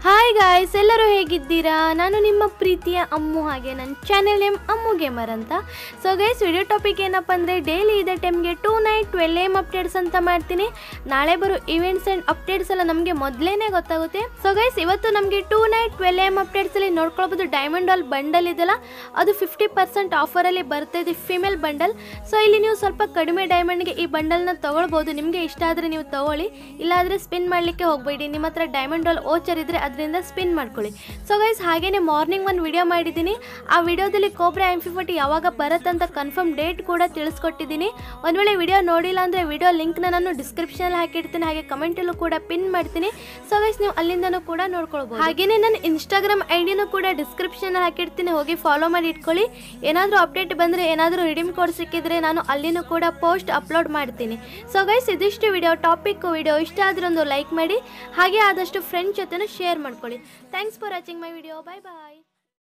hi guys ಎಲ್ಲರೂ ಹೇಗಿದ್ದೀರಾ ನಾನು ನಿಮ್ಮ ಪ್ರೀತಿಯ ಅಮ್ಮು ಹಾಗೆ ನನ್ನ ಚಾನೆಲ್ ನೇಮ್ ಅಮ್ಮು ಗೇಮರ್ ಅಂತ ಸೊ ಗೈಸ್ ವಿಡಿಯೋ ಟಾಪಿಕ್ ಏನಪ್ಪ ಅಂದರೆ ಡೈಲಿ ಇದೇ ಟೈಮ್ಗೆ tonight twelve M updates ಅಂತ ಮಾಡ್ತೀನಿ ನಾಳೆ ಬರೋ ಇವೆಂಟ್ಸ್ ಆ್ಯಂಡ್ ಅಪ್ಡೇಟ್ಸ್ ಎಲ್ಲ ನಮಗೆ ಮೊದಲೇ ಗೊತ್ತಾಗುತ್ತೆ ಸೊ ಗೈಸ್ ಇವತ್ತು ನಮಗೆ ಟೂ ನೈಟ್ ಟ್ವೆಲ್ ಎಮ್ ಅಪ್ಡೇಟ್ಸಲ್ಲಿ ನೋಡ್ಕೊಳ್ಬೋದು ಡೈಮಂಡ್ ಆಲ್ ಬಂಡಲ್ ಇದೆಯಲ್ಲ ಅದು ಫಿಫ್ಟಿ ಪರ್ಸೆಂಟ್ ಆಫರಲ್ಲಿ ಬರ್ತಾ ಇದೆ ಫಿಮೇಲ್ ಬಂಡಲ್ ಸೊ ಇಲ್ಲಿ ನೀವು ಸ್ವಲ್ಪ ಕಡಿಮೆ ಡೈಮಂಡ್ಗೆ ಈ ಬಂಡಲ್ನ ತೊಗೊಳ್ಬೋದು ನಿಮಗೆ ಇಷ್ಟ ಆದರೆ ನೀವು ತಗೊಳ್ಳಿ ಇಲ್ಲಾದರೆ ಸ್ಪಿನ್ ಮಾಡಲಿಕ್ಕೆ ಹೋಗಬೇಡಿ ನಿಮ್ಮ ಹತ್ರ ಡೈಮಂಡ್ ಆಲ್ ಓಚರ್ ಇದ್ದರೆ ಅದರಿಂದ ಸ್ಪಿನ್ ಮಾಡ್ಕೊಳ್ಳಿ ಸೊ ಗೈಸ್ ಹಾಗೇನೆ ಮಾರ್ನಿಂಗ್ ಒಂದು ವಿಡಿಯೋ ಮಾಡಿದ್ದೀನಿ ಆ ವಿಡಿಯೋದಲ್ಲಿ ಕೋಬ್ರಾ ಎಮ್ ಫಿಫ್ಟಿ ಯಾವಾಗ ಬರುತ್ತಂತ ಕನ್ಫರ್ಮ್ ಡೇಟ್ ಕೂಡ ತಿಳಿಸ್ಕೊಟ್ಟಿದ್ದೀನಿ ಒಂದು ವೇಳೆ ವಿಡಿಯೋ ನೋಡಿಲ್ಲ ಅಂದರೆ ವಿಡಿಯೋ ಲಿಂಕ್ನ ನಾನು ಡಿಸ್ಕ್ರಿಪ್ಷನಲ್ಲಿ ಹಾಕಿರ್ತೀನಿ ಹಾಗೆ ಕಮೆಂಟಲ್ಲೂ ಕೂಡ ಪಿನ್ ಮಾಡ್ತೀನಿ ಸೊ ಗೈಸ್ ನೀವು ಅಲ್ಲಿಂದನೂ ಕೂಡ ನೋಡ್ಕೊಳ್ಬೋದು ಹಾಗೇನೆ ನನ್ನ ಇನ್ಸ್ಟಾಗ್ರಾಮ್ ಐಡಿನೂ ಕೂಡ ಡಿಸ್ಕ್ರಿಪ್ಷನಲ್ಲಿ ಹಾಕಿರ್ತೀನಿ ಹೋಗಿ ಫಾಲೋ ಮಾಡಿ ಇಟ್ಕೊಳ್ಳಿ ಏನಾದರೂ ಅಪ್ಡೇಟ್ ಬಂದರೆ ಏನಾದರೂ ರಿಡೀಮ್ ಕೋಡ್ ಸಿಕ್ಕಿದ್ರೆ ನಾನು ಅಲ್ಲಿನೂ ಕೂಡ ಪೋಸ್ಟ್ ಅಪ್ಲೋಡ್ ಮಾಡ್ತೀನಿ ಸೊ ಗೈಸ್ ಇದಿಷ್ಟು ವಿಡಿಯೋ ಟಾಪಿಕ್ ವಿಡಿಯೋ ಇಷ್ಟ ಆದ್ರೆ ಒಂದು ಲೈಕ್ ಮಾಡಿ ಹಾಗೆ ಆದಷ್ಟು ಫ್ರೆಂಡ್ಸ್ ಜೊತೆನೂ ಶೇರ್ ಮಾಡ್ಕೊಳ್ಳಿ thanks for watching my video bye bye